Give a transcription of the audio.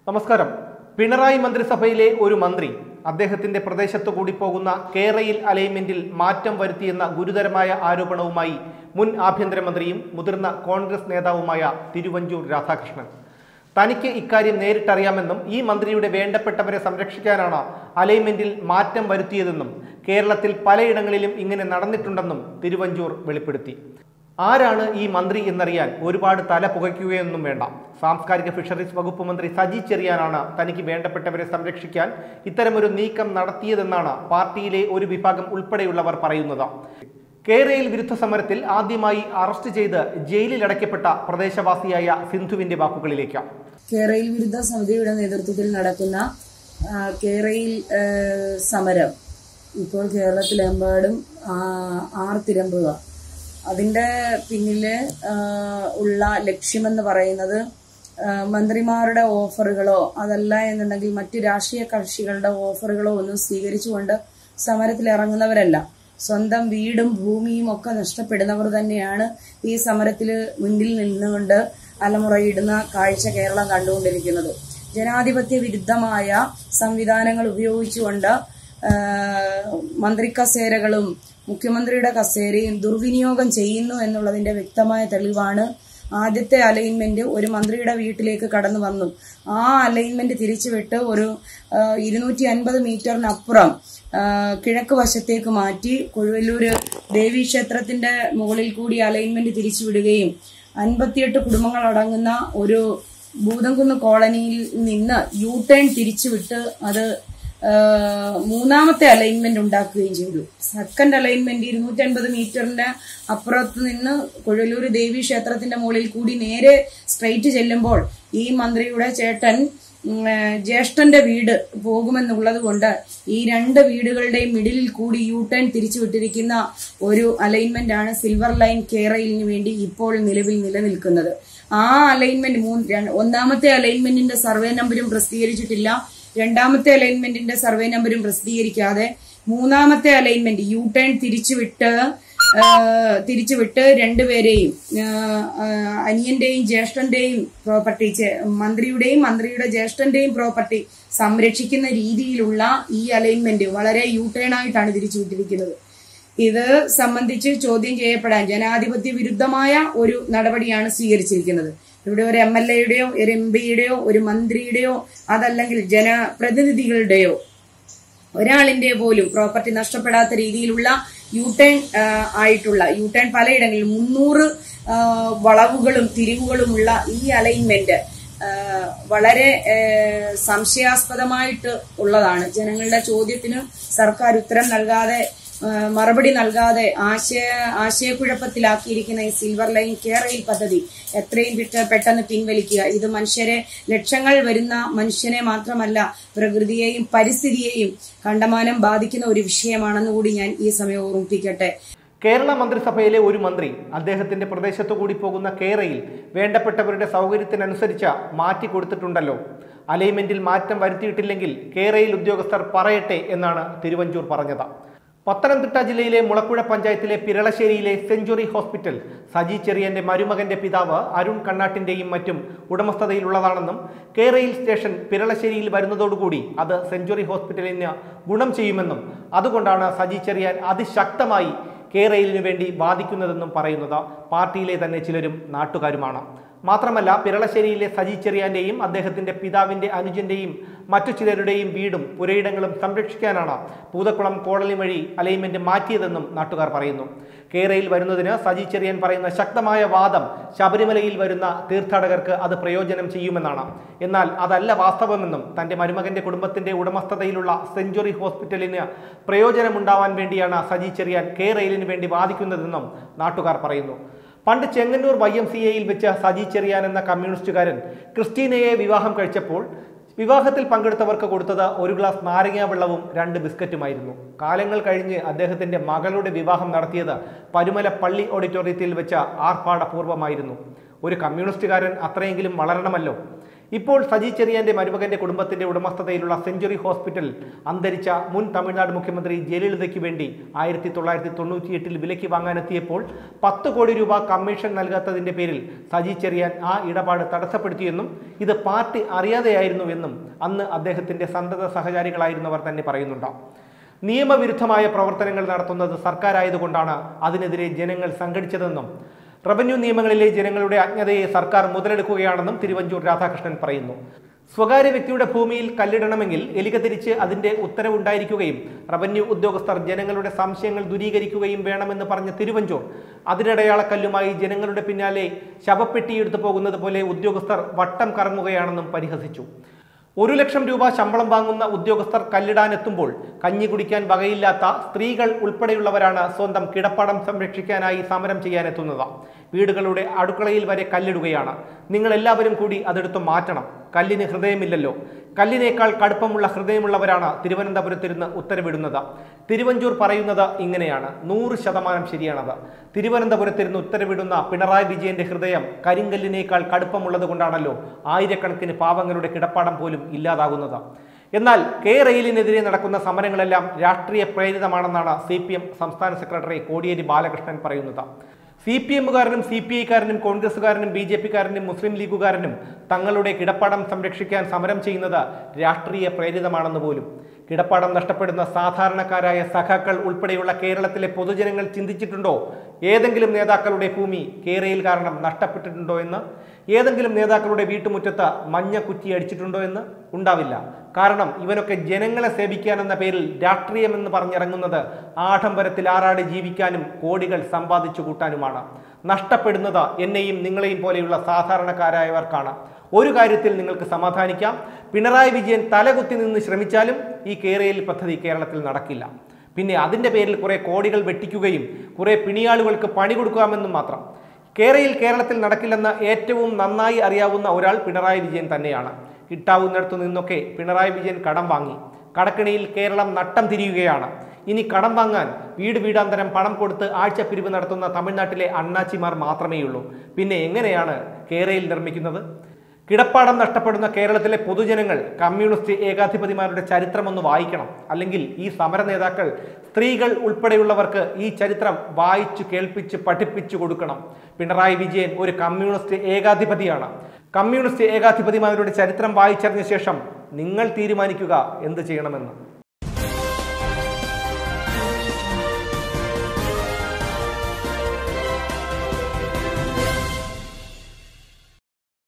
നമസ്കാരം പിണറായി മന്ത്രിസഭയിലെ ഒരു മന്ത്രി അദ്ദേഹത്തിന്റെ പ്രദേശത്തു കൂടി പോകുന്ന കേരയിൽ അലൈൻമെന്റിൽ മാറ്റം വരുത്തിയെന്ന ഗുരുതരമായ ആരോപണവുമായി മുൻ ആഭ്യന്തരമന്ത്രിയും മുതിർന്ന കോൺഗ്രസ് നേതാവുമായ തിരുവഞ്ചൂർ രാധാകൃഷ്ണൻ തനിക്ക് ഇക്കാര്യം നേരിട്ടറിയാമെന്നും ഈ മന്ത്രിയുടെ വേണ്ടപ്പെട്ടവരെ സംരക്ഷിക്കാനാണ് അലൈൻമെന്റിൽ മാറ്റം വരുത്തിയതെന്നും കേരളത്തിൽ പലയിടങ്ങളിലും ഇങ്ങനെ നടന്നിട്ടുണ്ടെന്നും തിരുവഞ്ചൂർ വെളിപ്പെടുത്തി ആരാണ് ഈ മന്ത്രി എന്നറിയാൻ ഒരുപാട് തല പുകയ്ക്കുകയൊന്നും വേണ്ട സാംസ്കാരിക ഫിഷറീസ് വകുപ്പ് മന്ത്രി സജി ചെറിയാനാണ് തനിക്ക് വേണ്ടപ്പെട്ടവരെ സംരക്ഷിക്കാൻ ഇത്തരമൊരു നീക്കം നടത്തിയതെന്നാണ് പാർട്ടിയിലെ ഒരു വിഭാഗം ഉൾപ്പെടെയുള്ളവർ പറയുന്നത് കേരയിൽ വിരുദ്ധ സമരത്തിൽ ആദ്യമായി അറസ്റ്റ് ചെയ്ത് ജയിലിൽ അടയ്ക്കപ്പെട്ട പ്രദേശവാസിയായ സിന്ധുവിന്റെ വാക്കുകളിലേക്ക് കേരയിൽ വിരുദ്ധ സമിതിയുടെ നേതൃത്വത്തിൽ നടക്കുന്ന ആ, കേരയിൽ ആ, സമരം ഇപ്പോൾ കേരളത്തിലെമ്പാടും ആ, ആർത്തിരമ്പുക അതിന്റെ പിന്നില് ആ, ഉള്ള ലക്ഷ്യമെന്ന് പറയുന്നത് ആ, മന്ത്രിമാരുടെ ഓഫറുകളോ അതല്ല എന്നുണ്ടെങ്കിൽ മറ്റു രാഷ്ട്രീയ കക്ഷികളുടെ ഓഫറുകളോ ഒന്നും സ്വീകരിച്ചുകൊണ്ട് സമരത്തിൽ ഇറങ്ങുന്നവരല്ല സ്വന്തം വീടും ഭൂമിയും ഒക്കെ നഷ്ടപ്പെടുന്നവർ തന്നെയാണ് ഈ സമരത്തിൽ മുന്നിൽ നിന്നുകൊണ്ട് അലമുറയിടുന്ന കാഴ്ച കേരളം കണ്ടുകൊണ്ടിരിക്കുന്നത് ജനാധിപത്യ വിരുദ്ധമായ സംവിധാനങ്ങൾ ഉപയോഗിച്ചുകൊണ്ട് ആ, മന്ത്രി കസേരകളും മുഖ്യമന്ത്രിയുടെ കസേരയും ദുർവിനിയോഗം ചെയ്യുന്നു എന്നുള്ളതിന്റെ വ്യക്തമായ തെളിവാണ് ആദ്യത്തെ അലൈൻമെന്റ് ഒരു മന്ത്രിയുടെ വീട്ടിലേക്ക് കടന്നു വന്നു ആ അലൈൻമെന്റ് തിരിച്ചുവിട്ട് ഒരു ഇരുന്നൂറ്റി അൻപത് മീറ്ററിനപ്പുറം ആ, കിഴക്ക് വശത്തേക്ക് മാറ്റി കൊഴുവല്ലൂര് ദേവീക്ഷേത്രത്തിന്റെ മുകളിൽ കൂടി അലൈൻമെന്റ് തിരിച്ചുവിടുകയും അൻപത്തിയെട്ട് കുടുംബങ്ങൾ അടങ്ങുന്ന ഒരു ഭൂതംകുന്ന് കോളനിയിൽ നിന്ന് യു ടേൺ തിരിച്ചുവിട്ട് അത് ആ, മൂന്നാമത്തെ അലൈൻമെന്റ് ഉണ്ടാക്കുകയും ചെയ്തു സെക്കൻഡ് അലൈൻമെന്റ് ഇരുന്നൂറ്റി അൻപത് മീറ്ററിന്റെ അപ്പുറത്ത് നിന്ന് കുഴലൂര് ദേവി ക്ഷേത്രത്തിന്റെ മുകളിൽ കൂടി നേരെ സ്ട്രെയിറ്റ് ചെല്ലുമ്പോൾ ഈ മന്ത്രിയുടെ ചേട്ടൻ ഉം, ആ, ജ്യേഷ്ഠന്റെ വീട് പോകുമെന്നുള്ളത് കൊണ്ട് ഈ രണ്ട് വീടുകളുടെയും മിഡിലിൽ കൂടി യു ടേൺ തിരിച്ചുവിട്ടിരിക്കുന്ന ഒരു അലൈൻമെന്റ് ആണ് സിൽവർ ലൈൻ കേരളിന് വേണ്ടി ഇപ്പോൾ നിലവിൽ നിലനിൽക്കുന്നത് ആ അലൈൻമെന്റ് മൂന്ന് ര- ഒന്നാമത്തെ അലൈൻമെന്റിന്റെ സർവേ നമ്പരും പ്രസിദ്ധീകരിച്ചിട്ടില്ല രണ്ടാമത്തെ അലൈൻമെന്റിന്റെ സർവേ നമ്പരും പ്രസിദ്ധീകരിക്കാതെ മൂന്നാമത്തെ അലൈൻമെന്റ് യു ടേൺ തിരിച്ചുവിട്ട് ആ, തിരിച്ചുവിട്ട് രണ്ടുപേരെയും ആ, ആ, അനിയന്റെയും ജ്യേഷ്ഠന്റെയും പ്രോപ്പർട്ടി ചെ- മന്ത്രിയുടെയും മന്ത്രിയുടെ ജ്യേഷ്ഠന്റെയും പ്രോപ്പർട്ടി സംരക്ഷിക്കുന്ന രീതിയിലുള്ള ഈ അലൈൻമെന്റ് വളരെ യു ടേൺ ആയിട്ടാണ് തിരിച്ചുവിട്ടിരിക്കുന്നത് ഇത് സംബന്ധിച്ച് ചോദ്യം ചെയ്യപ്പെടാൻ ജനാധിപത്യ വിരുദ്ധമായ ഒരു നടപടിയാണ് സ്വീകരിച്ചിരിക്കുന്നത് ഇവിടെ ഒരു എം എൽ എയുടെയോ ഒരു എം പിയുടെയോ ഒരു മന്ത്രിയുടെയോ അതല്ലെങ്കിൽ ജനപ്രതിനിധികളുടെയോ ഒരാളിന്റെ പോലും പ്രോപ്പർട്ടി നഷ്ടപ്പെടാത്ത രീതിയിലുള്ള യു ടേൺ ആയിട്ടുള്ള യു ടേൺ പലയിടങ്ങളിലും മുന്നൂറ് ആ, വളവുകളും തിരിവുകളുമുള്ള ഈ അലൈൻമെന്റ് ആ, വളരെ ആ, സംശയാസ്പദമായിട്ട് ഉള്ളതാണ് ജനങ്ങളുടെ ചോദ്യത്തിന് സർക്കാർ ഉത്തരം നൽകാതെ ആ, മറുപടി നൽകാതെ ആശയ ആശയക്കുഴപ്പത്തിലാക്കിയിരിക്കുന്ന ഈ സിൽവർ ലൈൻ കേരയിൽ പദ്ധതി എത്രയും പെട്ട- പെട്ടെന്ന് പിൻവലിക്കുക ഇത് മനുഷ്യരെ ലക്ഷങ്ങൾ വരുന്ന മനുഷ്യനെ മാത്രമല്ല പ്രകൃതിയെയും പരിസ്ഥിതിയെയും കണ്ടമാനം ബാധിക്കുന്ന ഒരു വിഷയമാണെന്ന് കൂടി ഞാൻ ഈ സമയം ഓർമ്മിപ്പിക്കട്ടെ കേരള മന്ത്രിസഭയിലെ ഒരു മന്ത്രി അദ്ദേഹത്തിന്റെ പ്രദേശത്തു കൂടി പോകുന്ന കേരയിൽ വേണ്ടപ്പെട്ടവരുടെ സൗകര്യത്തിനനുസരിച്ച് മാറ്റി കൊടുത്തിട്ടുണ്ടല്ലോ അലൈൻമെന്റിൽ മാറ്റം വരുത്തിയിട്ടില്ലെങ്കിൽ കേരയിൽ ഉദ്യോഗസ്ഥർ പറയട്ടെ എന്നാണ് തിരുവഞ്ചൂർ പറഞ്ഞത് പത്തനംതിട്ട ജില്ലയിലെ മുളക്കുഴ പഞ്ചായത്തിലെ പിരളശ്ശേരിയിലെ സെഞ്ചുറി ഹോസ്പിറ്റൽ സജി ചെറിയന്റെ മരുമകന്റെ പിതാവ് അരുൺ കണ്ണാട്ടിന്റെയും മറ്റും ഉടമസ്ഥതയിലുള്ളതാണെന്നും കേരയിൽ സ്റ്റേഷൻ പിരളശ്ശേരിയിൽ വരുന്നതോടുകൂടി അത് സെഞ്ചുറി ഹോസ്പിറ്റലിന് ഗുണം ചെയ്യുമെന്നും അതുകൊണ്ടാണ് സജി ചെറിയാൻ അതിശക്തമായി കേരയിലിനു വേണ്ടി വാദിക്കുന്നതെന്നും പറയുന്നത് പാർട്ടിയിലെ തന്നെ ചിലരും നാട്ടുകാരുമാണ് മാത്രമല്ല പിരളശ്ശേരിയിലെ സജി ചെറിയാന്റെയും അദ്ദേഹത്തിന്റെ പിതാവിന്റെ അനുജന്റെയും മറ്റു ചിലരുടെയും വീടും പുരയിടങ്ങളും സംരക്ഷിക്കാനാണ് പൂതക്കുളം കോളനി വഴി അലൈൻമെന്റ് മാറ്റിയതെന്നും നാട്ടുകാർ പറയുന്നു കേരയിൽ വരുന്നതിന് സജി ചെറിയാൻ പറയുന്ന ശക്തമായ വാദം ശബരിമലയിൽ വരുന്ന തീർത്ഥാടകർക്ക് അത് പ്രയോജനം ചെയ്യുമെന്നാണ് എന്നാൽ അതല്ല വാസ്തവമെന്നും തന്റെ മരുമകന്റെ കുടുംബത്തിന്റെ ഉടമസ്ഥതയിലുള്ള സെഞ്ചുറി ഹോസ്പിറ്റലിന് പ്രയോജനമുണ്ടാവാൻ വേണ്ടിയാണ് സജി ചെറിയാൻ കേരയിലിന് വേണ്ടി വാദിക്കുന്നതെന്നും നാട്ടുകാർ പറയുന്നു പണ്ട് ചെങ്ങന്നൂർ വൈ എം സി എയിൽ വെച്ച് സജി ചെറിയാൻ എന്ന കമ്മ്യൂണിസ്റ്റുകാരൻ ക്രിസ്റ്റീനയെ വിവാഹം കഴിച്ചപ്പോൾ വിവാഹത്തിൽ പങ്കെടുത്തവർക്ക് കൊടുത്തത് ഒരു ഗ്ലാസ് നാരങ്ങാ വെള്ളവും രണ്ട് ബിസ്ക്കറ്റുമായിരുന്നു കാലങ്ങൾ കഴിഞ്ഞ് അദ്ദേഹത്തിന്റെ മകളുടെ വിവാഹം നടത്തിയത് പരുമല പള്ളി ഓഡിറ്റോറിയത്തിൽ വെച്ച ആർഭാടപൂർവമായിരുന്നു ഒരു കമ്മ്യൂണിസ്റ്റുകാരൻ അത്രയെങ്കിലും വളരണമല്ലോ ഇപ്പോൾ സജി ചെറിയാന്റെ മരുമകന്റെ കുടുംബത്തിന്റെ ഉടമസ്ഥതയിലുള്ള സെഞ്ചുറി ഹോസ്പിറ്റൽ അന്തരിച്ച മുൻ തമിഴ്നാട് മുഖ്യമന്ത്രി ജയലളിതയ്ക്ക് വേണ്ടി ആയിരത്തി തൊള്ളായിരത്തി തൊണ്ണൂറ്റിയെട്ടിൽ വിലയ്ക്ക് വാങ്ങാനെത്തിയപ്പോൾ പത്ത് കോടി രൂപ കമ്മീഷൻ നൽകാത്തതിന്റെ പേരിൽ സജി ചെറിയാൻ ആ ഇടപാട് തടസ്സപ്പെടുത്തിയെന്നും ഇത് പാർട്ടി അറിയാതെയായിരുന്നുവെന്നും അന്ന് അദ്ദേഹത്തിന്റെ സന്തത സഹചാരികളായിരുന്നവർ തന്നെ പറയുന്നുണ്ട് നിയമവിരുദ്ധമായ പ്രവർത്തനങ്ങൾ നടത്തുന്നത് സർക്കാരായതുകൊണ്ടാണ് അതിനെതിരെ ജനങ്ങൾ സംഘടിച്ചതെന്നും റവന്യൂ നിയമങ്ങളിലെ ജനങ്ങളുടെ അജ്ഞതയെ സർക്കാർ മുതലെടുക്കുകയാണെന്നും തിരുവഞ്ചൂർ രാധാകൃഷ്ണൻ പറയുന്നു സ്വകാര്യ വ്യക്തിയുടെ ഭൂമിയിൽ കല്ലിടണമെങ്കിൽ എലിക തിരിച്ച് അതിന്റെ ഉത്തരവുണ്ടായിരിക്കുകയും റവന്യൂ ഉദ്യോഗസ്ഥർ ജനങ്ങളുടെ സംശയങ്ങൾ ദൂരീകരിക്കുകയും വേണമെന്ന് പറഞ്ഞ തിരുവഞ്ചൂർ അതിനിടയാളക്കല്ലുമായി ജനങ്ങളുടെ പിന്നാലെ ശവപ്പെട്ടിയെടുത്തു പോകുന്നത് പോലെ ഉദ്യോഗസ്ഥർ വട്ടം കറങ്ങുകയാണെന്നും പരിഹസിച്ചു ഒരു ലക്ഷം രൂപ ശമ്പളം വാങ്ങുന്ന ഉദ്യോഗസ്ഥർ കല്ലിടാനെത്തുമ്പോൾ കഞ്ഞി കുടിക്കാൻ വകയില്ലാത്ത സ്ത്രീകൾ ഉൾപ്പെടെയുള്ളവരാണ് സ്വന്തം കിടപ്പാടം സംരക്ഷിക്കാനായി സമരം ചെയ്യാനെത്തുന്നത് വീടുകളുടെ അടുക്കളയിൽ വരെ കല്ലിടുകയാണ് നിങ്ങൾ എല്ലാവരും കൂടി അതെടുത്ത് മാറ്റണം കല്ലിന് ഹൃദയമില്ലല്ലോ കല്ലിനേക്കാൾ കടുപ്പമുള്ള ഹൃദയമുള്ളവരാണ് തിരുവനന്തപുരത്തിരുന്ന് ഉത്തരവിടുന്നത് തിരുവഞ്ചൂർ പറയുന്നത് ഇങ്ങനെയാണ് നൂറ് ശതമാനം ശരിയാണത് തിരുവനന്തപുരത്തിരുന്ന് ഉത്തരവിടുന്ന പിണറായി വിജയന്റെ ഹൃദയം കരിങ്കല്ലിനേക്കാൾ കടുപ്പമുള്ളത് കൊണ്ടാണല്ലോ ആയിരക്കണക്കിന് പാവങ്ങളുടെ കിടപ്പാടം പോലും ഇല്ലാതാകുന്നത് എന്നാൽ കെ റെയിലിനെതിരെ നടക്കുന്ന സമരങ്ങളെല്ലാം രാഷ്ട്രീയ പ്രേരിതമാണെന്നാണ് സി പി എം സംസ്ഥാന സെക്രട്ടറി കോടിയേരി ബാലകൃഷ്ണൻ പറയുന്നത് സി പി എമ്മുകാരനും സി പി ഐക്കാരനും കോൺഗ്രസുകാരനും ബി ജെ പിക്കാരനും മുസ്ലിം ലീഗുകാരനും തങ്ങളുടെ കിടപ്പാടം സംരക്ഷിക്കാൻ സമരം ചെയ്യുന്നത് രാഷ്ട്രീയ പ്രേരിതമാണെന്ന് പോലും കിടപ്പാടം നഷ്ടപ്പെടുന്ന സാധാരണക്കാരായ സഖാക്കൾ ഉൾപ്പെടെയുള്ള കേരളത്തിലെ പൊതുജനങ്ങൾ ചിന്തിച്ചിട്ടുണ്ടോ ഏതെങ്കിലും നേതാക്കളുടെ ഭൂമി കേരയിൽ കാരണം നഷ്ടപ്പെട്ടിട്ടുണ്ടോ എന്ന് ഏതെങ്കിലും നേതാക്കളുടെ വീട്ടുമുറ്റത്ത് മഞ്ഞ കുറ്റി അടിച്ചിട്ടുണ്ടോ എന്ന് ഉണ്ടാവില്ല കാരണം ഇവനൊക്കെ ജനങ്ങളെ സേവിക്കാനെന്ന പേരിൽ രാഷ്ട്രീയമെന്ന് പറഞ്ഞിറങ്ങുന്നത് ആഡംബരത്തിൽ ആറാടി ജീവിക്കാനും കോടികൾ സമ്പാദിച്ചു കൂട്ടാനുമാണ് നഷ്ടപ്പെടുന്നത് എന്നെയും നിങ്ങളെയും പോലെയുള്ള സാധാരണക്കാരായവർക്കാണ് ഒരു കാര്യത്തിൽ നിങ്ങൾക്ക് സമാധാനിക്കാം പിണറായി വിജയൻ തലകുത്തി നിന്ന് ശ്രമിച്ചാലും ഈ കേരയിൽ പദ്ധതി കേരളത്തിൽ നടക്കില്ല പിന്നെ അതിൻ്റെ പേരിൽ കുറെ കോടികൾ വെട്ടിക്കുകയും കുറെ പിണിയാളുകൾക്ക് പണി കൊടുക്കാമെന്നും മാത്രം കേരയിൽ കേരളത്തിൽ നടക്കില്ലെന്ന് ഏറ്റവും നന്നായി അറിയാവുന്ന ഒരാൾ പിണറായി വിജയൻ തന്നെയാണ് കിട്ടാവുന്നിടത്തു നിന്നൊക്കെ പിണറായി വിജയൻ കടം വാങ്ങി കടക്കിണിയിൽ കേരളം നട്ടം തിരിയുകയാണ് ഇനി കടം വാങ്ങാൻ വീട് വീടാന്തരം പണം കൊടുത്ത് ആഴ്ചപ്പിരിവ് നടത്തുന്ന തമിഴ്നാട്ടിലെ അണ്ണാച്ചിമാർ മാത്രമേയുള്ളൂ പിന്നെ എങ്ങനെയാണ് കേരയിൽ നിർമ്മിക്കുന്നത് കിടപ്പാടം നഷ്ടപ്പെടുന്ന കേരളത്തിലെ പൊതുജനങ്ങൾ കമ്മ്യൂണിസ്റ്റ് ഏകാധിപതിമാരുടെ ചരിത്രമൊന്ന് വായിക്കണം അല്ലെങ്കിൽ ഈ സമര നേതാക്കൾ സ്ത്രീകൾ ഉൾപ്പെടെയുള്ളവർക്ക് ഈ ചരിത്രം വായിച്ചു കേൾപ്പിച്ച് പഠിപ്പിച്ചു കൊടുക്കണം പിണറായി വിജയൻ ഒരു കമ്മ്യൂണിസ്റ്റ് ഏകാധിപതിയാണ് കമ്മ്യൂണിസ്റ്റ് ഏകാധിപതിമാരുടെ ചരിത്രം വായിച്ചറിഞ്ഞ ശേഷം നിങ്ങൾ തീരുമാനിക്കുക എന്ത് ചെയ്യണമെന്ന്